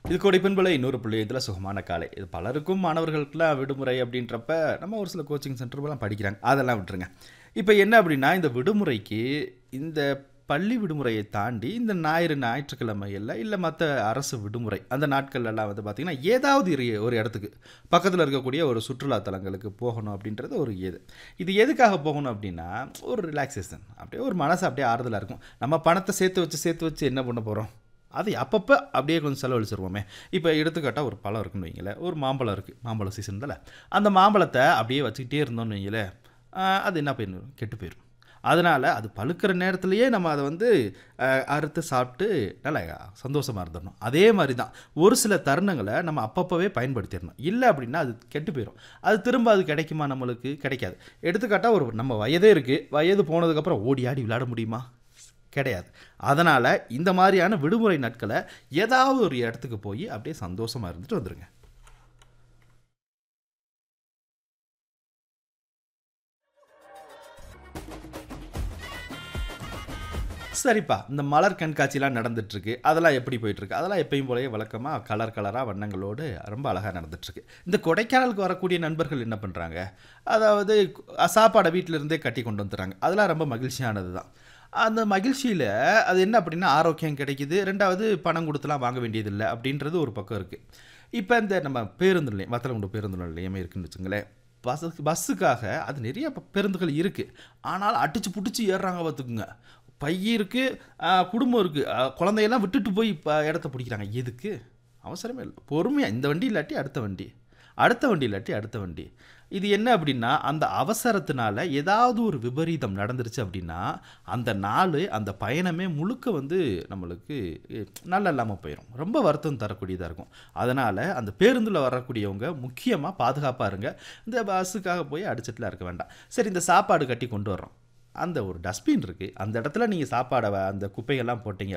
இது கோடை பண்பலை இன்னொரு புள்ளி இதில் சுகமான காலை இது பலருக்கும் மாணவர்களுக்கெல்லாம் விடுமுறை அப்படின்றப்ப நம்ம ஒரு சில கோச்சிங் சென்டர்லாம் படிக்கிறாங்க அதெல்லாம் விட்டுருங்க இப்போ என்ன அப்படின்னா இந்த விடுமுறைக்கு இந்த பள்ளி விடுமுறையை தாண்டி இந்த ஞாயிறு ஞாயிற்றுக்கிழமையில் இல்லை மற்ற அரசு விடுமுறை அந்த நாட்கள்லாம் வந்து பார்த்திங்கன்னா ஏதாவது ஒரு- ஒரு இடத்துக்கு பக்கத்தில் இருக்கக்கூடிய ஒரு சுற்றுலா தலங்களுக்கு போகணும் அப்படின்றது ஒரு ஏது இது எதுக்காக போகணும் அப்படின்னா ஒரு ரிலாக்ஸேஷன் அப்படியே ஒரு மனசு அப்படியே ஆறுதலாக இருக்கும் நம்ம பணத்தை சேர்த்து வச்சு சேர்த்து வச்சு என்ன பண்ண போகிறோம் அது அப்பப்போ அப்படியே கொஞ்சம் செலவழிச்சிருவோமே இப்போ எடுத்துக்காட்டால் ஒரு பழம் இருக்குன்னு வைங்களேன் ஒரு மாம்பழம் இருக்குது மாம்பழம் சீசன் தானே அந்த மாம்பழத்தை அப்படியே வச்சுக்கிட்டே இருந்தோம்னு வைங்களேன் ஆஹ் அது என்ன போயிடும் கெட்டு போயிடும் அதனால் அது பழுக்கிற நேரத்துலையே நம்ம அதை வந்து ஆஹ், அறுத்து சாப்பிட்டு நல்லா சந்தோஷமாக இருந்துடணும் அதே மாதிரி தான் ஒரு சில தருணங்களை நம்ம அப்பப்போவே பயன்படுத்திடணும் இல்லை அப்படின்னா அது கெட்டு போயிடும் அது திரும்ப அது கிடைக்குமா நம்மளுக்கு கிடைக்காது எடுத்துக்காட்டால் ஒரு நம்ம வயதே இருக்குது வயது போனதுக்கப்புறம் ஓடி ஆடி விளையாட முடியுமா கிடையாது அதனால் இந்த மாதிரியான விடுமுறை நாட்களை ஏதாவது ஒரு இடத்துக்கு போய் அப்படியே சந்தோஷமாக இருந்துட்டு வந்துடுங்க சரிப்பா இந்த மலர் கண்காட்சிலாம் நடந்துட்டுருக்கு அதெல்லாம் எப்படி போயிட்டுருக்கு அதெல்லாம் எப்பயும் போலயே வழக்கமாக கலர் கலராக வண்ணங்களோடு ரொம்ப அழகாக நடந்துட்டுருக்கு இந்த கொடைக்கானலுக்கு வரக்கூடிய நண்பர்கள் என்ன பண்ணுறாங்க அதாவது கு- சாப்பாடை வீட்டில இருந்தே கட்டி கொண்டு வந்துடுறாங்க அதெல்லாம் ரொம்ப மகிழ்ச்சியானது தான் அந்த மகிழ்ச்சியில் அது என்ன அப்படின்னா ஆரோக்கியம் கிடைக்குது ரெண்டாவது பணம் கொடுத்துலாம் வாங்க வேண்டியதில்லை அப்படின்றது ஒரு பக்கம் இருக்குது இப்போ இந்த நம்ம பேருந்து நிலையம் வத்தலகுண்டு பேருந்து நிலையமே இருக்குன்னு வச்சுங்களேன் பஸ்ஸுக்கு பஸ்ஸுக்காக அது நிறைய ப- பேருந்துகள் இருக்குது ஆனால் அடிச்சு புடிச்சு ஏறுறாங்க பார்த்துக்குங்க பை இருக்குது குடும்பம் இருக்குது குழந்தையெல்லாம் விட்டுட்டு போய் இப்போ இடத்த பிடிக்கிறாங்க எதுக்கு அவசரமே இல்லை பொறுமையாக இந்த வண்டி இல்லாட்டி அடுத்த வண்டி அடுத்த வண்டி இல்லாட்டி அடுத்த வண்டி இது என்ன அப்படின்னா அந்த அவசரத்தினால ஏதாவது ஒரு விபரீதம் நடந்துருச்சு அப்படின்னா அந்த நாள் அந்த பயணமே முழுக்க வந்து நம்மளுக்கு அஹ், நல்லா இல்லாமல் போயிடும் ரொம்ப வருத்தம் தரக்கூடியதாக இருக்கும் அதனால் அந்த பேருந்தில் வரக்கூடியவங்க முக்கியமாக பாதுகாப்பாக இருங்க இந்த பஸ்ஸுக்காக போய் அடிச்சிட்டுலாம் இருக்க வேண்டாம் சரி இந்த சாப்பாடு கட்டி கொண்டு வர்றோம் அந்த ஒரு டஸ்ட்பின் இருக்குது அந்த இடத்துல நீங்கள் சாப்பாடை வ- அந்த குப்பையெல்லாம் போட்டீங்க